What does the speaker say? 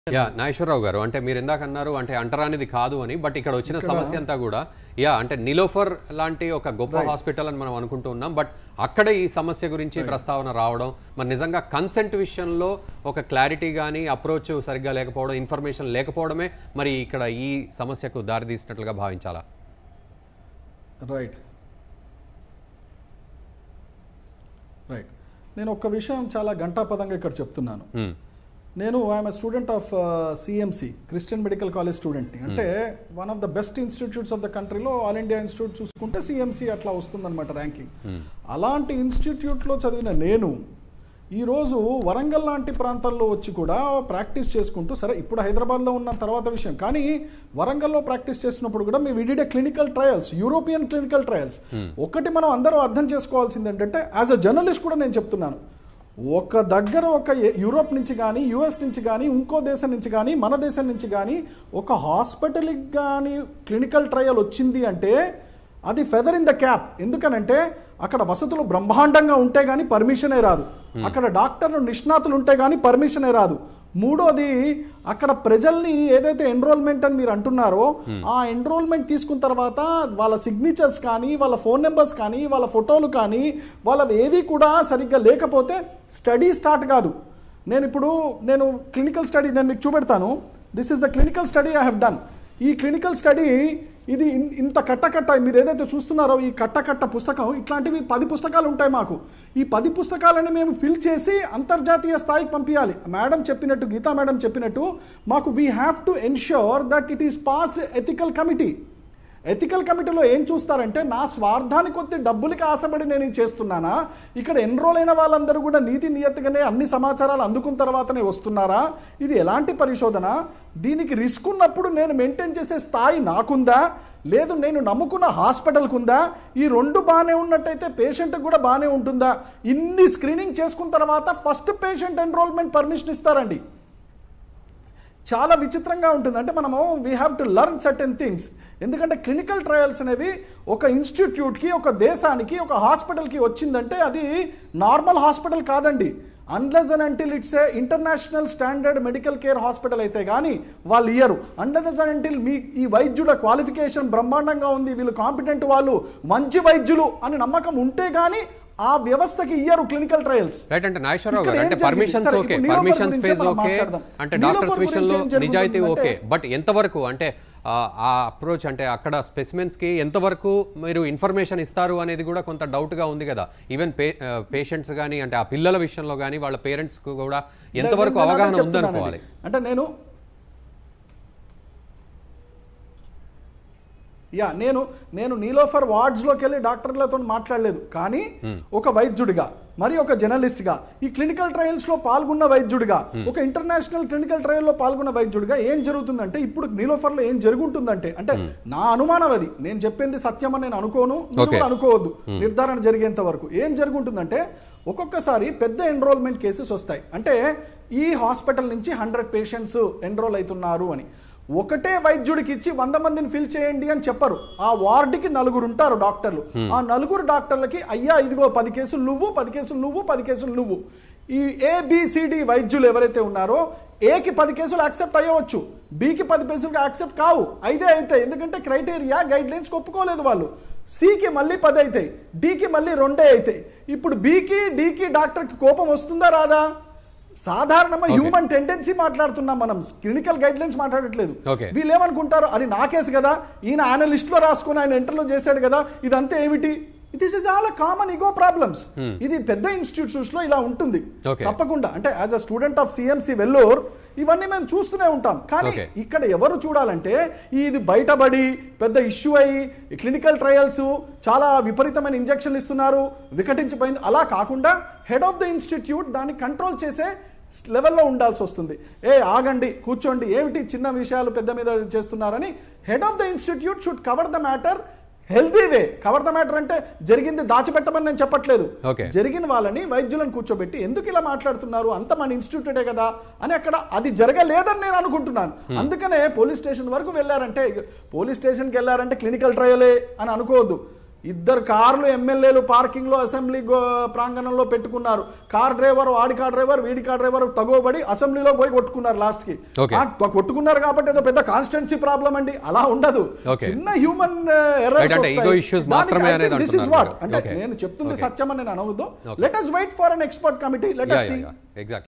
Yeah Nageswararao గారు అంటే మీరు ఇందాక అన్నారు అంటే అంటరానిది కాదు అని బట్ ఇక్కడ వచ్చిన సమస్య అంతా కూడా యా అంటే నిలోఫర్ లాంటి ఒక గొప్ప హాస్పిటల్ అని మనం అనుకుంటూ ఉన్నాం బట్ అక్కడే ఈ సమస్య గురించి ప్రస్తావన రావడం మరి నిజంగా కన్సెంట్ విషయంలో ఒక క్లారిటీ కానీ అప్రోచ్ సరిగ్గా లేకపోవడం ఇన్ఫర్మేషన్ లేకపోవడమే మరి ఇక్కడ ఈ సమస్యకు దారితీసినట్లుగా భావించాలా రైట్ రైట్ నేను ఒక్క విషయం చాలా ఘంటాపదంగా ఇక్కడ చెప్తున్నాను Hmm. నేను I am student of CMC Christian medical college స్టూడెంట్ని అంటే one of the best institutes of the కంట్రీలో ఆల్ ఇండియా ఇన్స్టిట్యూట్ చూసుకుంటే సిఎంసి అట్లా వస్తుందన్నమాట ర్యాంకింగ్ అలాంటి ఇన్స్టిట్యూట్లో చదివిన నేను ఈరోజు వరంగల్ లాంటి ప్రాంతాల్లో వచ్చి కూడా ప్రాక్టీస్ చేసుకుంటూ సరే ఇప్పుడు హైదరాబాద్లో ఉన్న తర్వాత విషయం కానీ వరంగల్లో ప్రాక్టీస్ చేసినప్పుడు కూడా మీ విడిడే clinical trials European clinical trials ఒకటి మనం అందరూ అర్థం చేసుకోవాల్సింది ఏంటంటే యాజ్ అ జర్నలిస్ట్ కూడా నేను చెప్తున్నాను ఒక దగ్గర ఒక ఏ- యూరోప్ నుంచి కానీ యుఎస్ నుంచి కానీ ఇంకో దేశం నుంచి కానీ మన దేశం నుంచి కానీ ఒక హాస్పిటల్కి కానీ క్లినికల్ ట్రయల్ వచ్చింది అంటే అది ఫెదర్ ఇన్ ద క్యాప్ ఎందుకనంటే అక్కడ వసతులు బ్రహ్మాండంగా ఉంటే కానీ పర్మిషనే రాదు అక్కడ డాక్టర్లు నిష్ణాతులు ఉంటే కానీ పర్మిషనే రాదు మూడోది అక్కడ ప్రజల్ని ఏదైతే ఎన్రోల్మెంట్ అని మీరు అంటున్నారో ఆ ఎన్రోల్మెంట్ తీసుకున్న తర్వాత వాళ్ళ సిగ్నేచర్స్ కానీ వాళ్ళ ఫోన్ నెంబర్స్ కానీ వాళ్ళ ఫోటోలు కానీ వాళ్ళ ఏవి కూడా సరిగ్గా లేకపోతే స్టడీ స్టార్ట్ కాదు నేను ఇప్పుడు నేను క్లినికల్ స్టడీ నేను మీకు చూపెడతాను this is the clinical study I have done ఈ క్లినికల్ స్టడీ ఇది ఇన్- ఇంత కట్ట కట్ట మీరు ఏదైతే చూస్తున్నారో ఈ కట్ట కట్ట పుస్తకం ఇట్లాంటివి పది పుస్తకాలు ఉంటాయి మాకు ఈ పది పుస్తకాలను మేము ఫిల్ చేసి అంతర్జాతీయ స్థాయికి పంపించాలి మేడం చెప్పినట్టు గీతా మేడం చెప్పినట్టు మాకు we have to ensure that it is passed ethical committee ethical కమిటీలో ఏం చూస్తారంటే నా స్వార్థానికి కొద్ది డబ్బులకి ఆశపడి నేను ఇది చేస్తున్నానా ఇక్కడ ఎన్రోల్ అయిన వాళ్ళందరూ కూడా నీతి నియతగానే అన్ని సమాచారాలు అందుకున్న తర్వాతనే వస్తున్నారా ఇది ఎలాంటి పరిశోధన దీనికి రిస్క్ ఉన్నప్పుడు నేను మెయింటైన్ చేసే స్థాయి నాకుందా లేదు నేను నమ్ముకున్న హాస్పిటల్కి ఉందా ఈ రెండు బాగానే ఉన్నట్టయితే పేషెంట్కి కూడా బాగానే ఉంటుందా ఇన్ని స్క్రీనింగ్ చేసుకున్న తర్వాత ఫస్ట్ పేషెంట్ ఎన్రోల్మెంట్ పర్మిషన్ ఇస్తారండి చాలా విచిత్రంగా ఉంటుంది అంటే మనము we have to learn certain things ఎందుకంటే క్లినికల్ ట్రయల్స్ అనేవి ఒక ఇన్స్టిట్యూట్కి ఒక దేశానికి ఒక హాస్పిటల్కి వచ్చిందంటే అది నార్మల్ హాస్పిటల్ కాదండి unless and until it's a international standard medical care hospital అయితే కానీ వాళ్ళు ఇయ్యరు అన్లెస్ అండ్ అంటిల్ మీ ఈ వైద్యుల క్వాలిఫికేషన్ బ్రహ్మాండంగా ఉంది వీళ్ళు కాంపిటెంట్ వాళ్ళు మంచి వైద్యులు అని నమ్మకం ఉంటే కానీ ఆ వ్యవస్థకి ఇయ్యరు క్లినికల్ ట్రయల్స్ రైట్ అంటే నాగేశ్వరరావు ఇక్కడ గారు ఏం అంటే జరిగింది? పర్మిషన్స్ సరే, ఓకే ఇప్పుడు నీలోఫర్ పర్మిషన్స్ గురించే ఫేజ్ మనం ఓకే మాట్లాడదాం. అంటే నీలోఫర్ డాక్టర్స్ గురించి విషయంలో ఏం జరుగుతుందంటే- నిజాయితీ ఓకే బట్ ఎంతవరకు అంటే ఆ, ఆ అప్రోచ్ అంటే అక్కడ స్పెసిమెన్స్ కి ఎంతవరకు మీరు ఇన్ఫర్మేషన్ ఇస్తారు అనేది కూడా కొంత డౌట్ గా ఉంది కదా ఈవెన్ పేషెంట్స్ కానీ అంటే ఆ పిల్లల విషయంలో కానీ వాళ్ళ పేరెంట్స్ కు కూడా ఎంతవరకు నేను అదే అవగాహన చెప్తున్నానండి. ఉందనుకోవాలి అంటే నేను యా నేను నేను నీలోఫర్ వార్డ్స్లోకి వెళ్ళి డాక్టర్లతో మాట్లాడలేదు కానీ ఒక వైద్యుడిగా మరి ఒక జర్నలిస్ట్గా ఈ క్లినికల్ ట్రయల్స్లో పాల్గొన్న వైద్యుడిగా ఒక ఇంటర్నేషనల్ క్లినికల్ ట్రయల్లో పాల్గొన్న వైద్యుడిగా ఏం జరుగుతుందంటే ఇప్పుడు నీలోఫర్లో ఏం జరుగుతుందంటే అంటే నా అనుమానం అది నేను చెప్పింది సత్యం అని నేను అనుకోను మీరు Okay. కూడా అనుకోవద్దు నిర్ధారణ జరిగేంత వరకు ఏం జరుగుతుందంటే ఒక్కొక్కసారి పెద్ద ఎన్రోల్మెంట్ కేసెస్ వస్తాయి అంటే ఈ హాస్పిటల్ నుంచి హండ్రెడ్ పేషెంట్స్ ఎన్రోల్ అవుతున్నారు అని ఒకటే వైద్యుడికి ఇచ్చి వంద మందిని ఫిల్ చేయండి అని చెప్పరు ఆ వార్డుకి నలుగురు ఉంటారు డాక్టర్లు ఆ నలుగురు డాక్టర్లకి అయ్యా ఇదిగో పది కేసులు నువ్వు పది కేసులు నువ్వు పది కేసులు నువ్వు ఈ ఏబిసిడి వైద్యులు ఎవరైతే ఉన్నారో ఏకి పది కేసులు యాక్సెప్ట్ అయ్యవచ్చు బికి పది కేసులు యాక్సెప్ట్ కావు ఐదే అవుతాయి ఎందుకంటే క్రైటీరియా గైడ్ లైన్స్ ఒప్పుకోలేదు వాళ్ళు సికి మళ్ళీ పది అవుతాయి డికి మళ్ళీ రెండే అవుతాయి ఇప్పుడు బికి డికి డాక్టర్కి కోపం వస్తుందా రాదా సాధారణంగా Okay. హ్యూమన్ టెండెన్సీ మాట్లాడుతున్నాం మనం క్లినికల్ గైడ్ లైన్స్ మాట్లాడట్లేదు Okay. వీళ్ళు ఏమనుకుంటారు అది నా కేసు కదా ఈయన ఆయన లిస్ట్ లో రాసుకుని ఆయన ఎంటర్లో చేశాడు కదా ఇదంతా ఏమిటి this is all common ego problems ఇది పెద్ద ఇన్స్టిట్యూషన్స్ లో ఇలా ఉంటుంది Okay. తప్పకుండా అంటే as a student of CMC Vellore ఇవన్నీ మేము చూస్తూనే ఉంటాం కానీ Okay. ఇక్కడ ఎవరు చూడాలంటే ఇది బయటపడి పెద్ద ఇష్యూ అయ్యి క్లినికల్ ట్రయల్స్ చాలా విపరీతమైన ఇంజక్షన్లు ఇస్తున్నారు వికటించిపోయింది అలా కాకుండా హెడ్ ఆఫ్ ద ఇన్స్టిట్యూట్ దాన్ని కంట్రోల్ చేసే లెవెల్లో ఉండాల్సి వస్తుంది ఏ ఆగండి కూర్చోండి ఏమిటి చిన్న విషయాలు పెద్ద మీద చేస్తున్నారని head of the institute should cover the matter healthy way cover the matter అంటే జరిగింది దాచిపెట్టమని నేను చెప్పట్లేదు Okay. జరిగిన వాళ్ళని వైద్యులను కూర్చోబెట్టి ఎందుకు ఇలా మాట్లాడుతున్నారు అంత మన ఇన్స్టిట్యూటే కదా అని అక్కడ అది జరగలేదని నేను అనుకుంటున్నాను అందుకనే పోలీస్ స్టేషన్ వరకు వెళ్ళారంటే పోలీస్ స్టేషన్కి వెళ్ళారంటే క్లినికల్ ట్రయలే అని అనుకోవద్దు ఇద్దరు కార్లు ఎమ్మెల్యేలు పార్కింగ్ లో అసెంబ్లీ గో- ప్రాంగణంలో పెట్టుకున్నారు కార్ డ్రైవర్ వాడి కార్ డ్రైవర్ వీడి కార్ డ్రైవర్ తగోబడి అసెంబ్లీలో పోయి కొట్టుకున్నారు లాస్ట్ కి Okay. ఆ, కొ- కొట్టుకున్నారు కాబట్టి ఏదో పెద్ద కాన్స్టెన్సీ ప్రాబ్లం అండి అలా ఉండదు Okay. చిన్న హ్యూమన్ Right, అంటే ego issues మాత్రమే అనేది దిస్ ఇస్ అంటున్నారు వాట్ మీరు. అంటే Okay. నేను చెప్తుంది Okay. సత్యం అని నేను అనవద్దు Okay. Let us wait for an expert committee let yeah us yeah see yeah exact